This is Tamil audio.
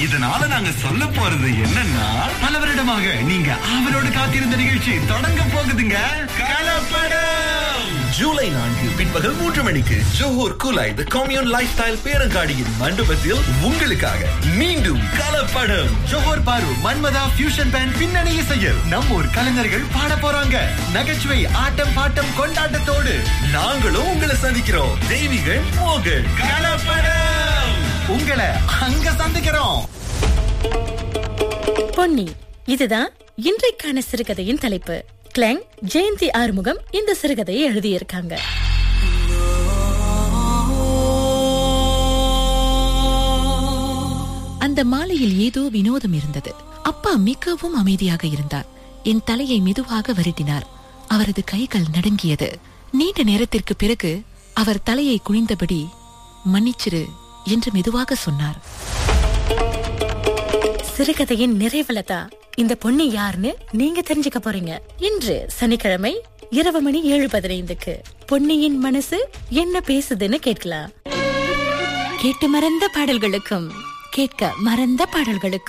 இதனால நாங்க சொல்ல போறது என்னன்னா பல வருடமாக நீங்க ஆவலோடு காத்திருந்த நிகழ்ச்சி தொடங்க போகுதுங்க கலப்படம் ஜூலை நான்கு பிற்பகல் மூன்று மணிக்கு Johor Kulai the commune lifestyle பேரங்காடியின் மண்டபத்தில் உங்களுக்காக மீண்டும் கலப்படம் ஜோஹர் பாரு மன்மதா ஃபியூஷன் பேண்ட் பின்னணி இசையில் நம்ம ஊர் கலைஞர்கள் பாட போறாங்க நகைச்சுவை ஆட்டம் பாட்டம் கொண்டாட்டத்தோடு நாங்களும் உங்களை சந்திக்கிறோம் தெய்வீகள் மோகன் கலப்படம் உங்களை அங்க சந்திக்கிறோம் பொன்னி இதுதான் இன்றைக்கான சிறுகதையின் தலைப்பு கிளாங் ஜெயந்தி ஆறுமுகம் இந்த சிறுகதையை எழுதியிருக்காங்க அந்த மாலையில் ஏதோ வினோதம் இருந்தது அப்பா மிகவும் அமைதியாக இருந்தார் என் தலையை மெதுவாக வருடினார் அவரது கைகள் நடுங்கியது நீண்ட நேரத்திற்கு பிறகு அவர் தலையை குனிந்தபடி மன்னிச்சிரு என்று மெதுவாக சொன்னார் சிறுகதையின் நிறைவுல தான் இந்த பொண்ணு யாருன்னு நீங்க தெரிஞ்சுக்க போறீங்க இன்று சனிக்கிழமை இரவு மணி ஏழு பதினைந்துக்கு பொன்னியின் மனசு என்ன பேசுதுன்னு கேட்கலாம் கேட்டு மறந்த பாடல்களுக்கும் கேட்க மறந்த பாடல்களுக்கும்